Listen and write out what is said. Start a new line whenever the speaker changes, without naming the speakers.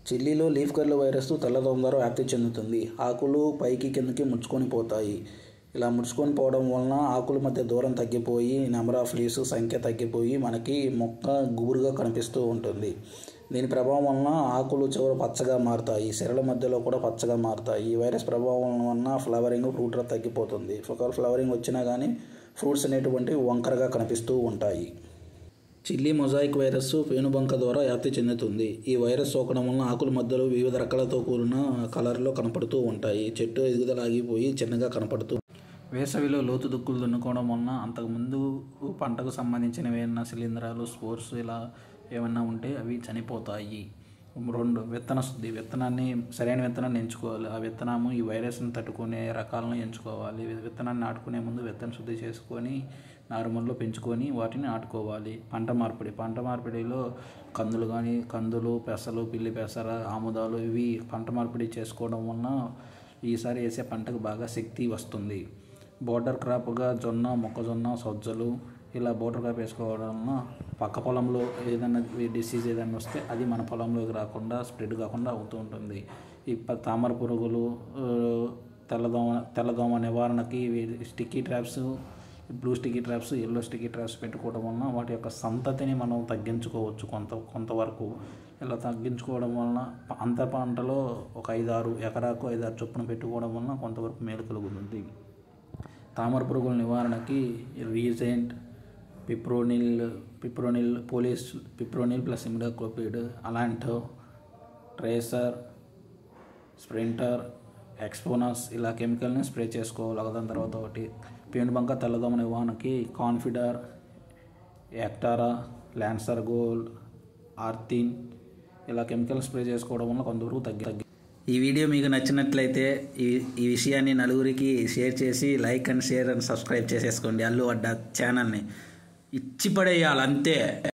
చిల్లీలో leaf curl virus తెల్లదోమ ద్వారా వ్యాప్తి చెందుతుంది ఆకులు పైకి కిందకి ముడుచుకొని పోతాయి ఇలా ముడుచుకొని పోవడం వలన ఆకుల మధ్య దూరం తగ్గిపోయి నెంబర్ ఆఫ్ లీవ్స్ సంఖ్య తగ్గిపోయి మనకి మొక్క గుబురుగా కనిపిస్తూ ఉంటుంది దీని ప్రభావం వలన ఆకులు చివర పచ్చగా మారుతాయి సిరల మధ్యలో కూడా పచ్చగా మారుతాయి ఈ వైరస్ ప్రభావం వలన ఫ్లవరింగ్ ఫ్రూట్ డ్రాప్ తగ్గిపోతుంది ఒకవేళ ఫ్లవరింగ్ వచ్చినా కానీ ఫ్రూట్స్ అనేటువంటి వంకరగా కనిపిస్తూ ఉంటాయి చిల్లీ మొజాయిక్ వైరస్ పేనుబంక ద్వారా వ్యాప్తి చెందుతుంది ఈ వైరస్ సోకడం వలన ఆకుల మధ్యలో వివిధ రకాలతో కూడిన కలర్లో కనపడుతూ ఉంటాయి చెట్టు ఎదుగుదల ఆగిపోయి చిన్నగా కనపడుతూ వేసవిలో లోతు దుక్కులు దున్నుకోవడం వలన అంతకుముందు పంటకు సంబంధించిన ఏమైనా శిలీంధ్రాలు స్పోర్స్ ఇలా ఏమన్నా ఉంటే అవి చనిపోతాయి రెండు విత్తన శుద్ధి విత్తనాన్ని సరైన విత్తనాన్ని ఎంచుకోవాలి ఆ విత్తనము ఈ వైరస్ని తట్టుకునే రకాలను ఎంచుకోవాలి విత్తనాన్ని నాటుకునే ముందు విత్తన శుద్ధి చేసుకొని నారుమల్లో పెంచుకొని వాటిని నాటుకోవాలి పంట మార్పిడి పంట మార్పిడిలో కందులు కానీ కందులు పెసలు పిల్లి పెసర ఆముదాలు ఇవి పంట మార్పిడి చేసుకోవడం వలన ఈసారి వేసే పంటకు బాగా శక్తి వస్తుంది బోర్డర్ క్రాప్గా జొన్న మొక్కజొన్న సజ్జలు ఇలా బోర్డర్ క్రాప్ వేసుకోవడం వలన పక్క పొలంలో ఏదైనా డిసీజ్ ఏదైనా వస్తే అది మన పొలంలోకి రాకుండా స్ప్రెడ్ కాకుండా అవుతూ ఉంటుంది ఈ ప- తామర పురుగులు ఆ, తెల్లదోమ తెల్లదోమ నివారణకి sticky traps blue sticky traps yellow sticky traps పెట్టుకోవడం వలన వాటి యొక్క సంతతిని మనం తగ్గించుకోవచ్చు కొంత కొంతవరకు ఇలా తగ్గించుకోవడం వలన ప- అంత పంటలో ఒక ఐదారు ఎకరాకు ఐదారు చొప్పున పెట్టుకోవడం వలన కొంతవరకు మేలు కలుగుతుంది తామర పురుగుల నివారణకి Regent fipronil fipronil Police fipronil plus imidacloprid అలాంటో ట్రేసర్ స్ప్రింటర్ ఎక్స్పోనస్ ఇలా కెమికల్ని స్ప్రే చేసుకోవాలి ఒకదాని తర్వాత ఒకటి పేనుబంక తెల్లదోమ నివారణకి కాన్ఫిడర్ యాక్టారా ల్యాన్సర్ గోల్డ్ ఆర్తిన్ ఇలా కెమికల్ స్ప్రే చేసుకోవడం వల్ల కొంతవరకు తగ్గి తగ్గి ఈ వీడియో మీకు నచ్చినట్లయితే ఈ ఈ విషయాన్ని నలుగురికి షేర్ చేసి like and share and subscribe చేసేసుకోండి అల్లు అడ్డా ఛానల్ని ఇచ్చి పడేయాలి అంతే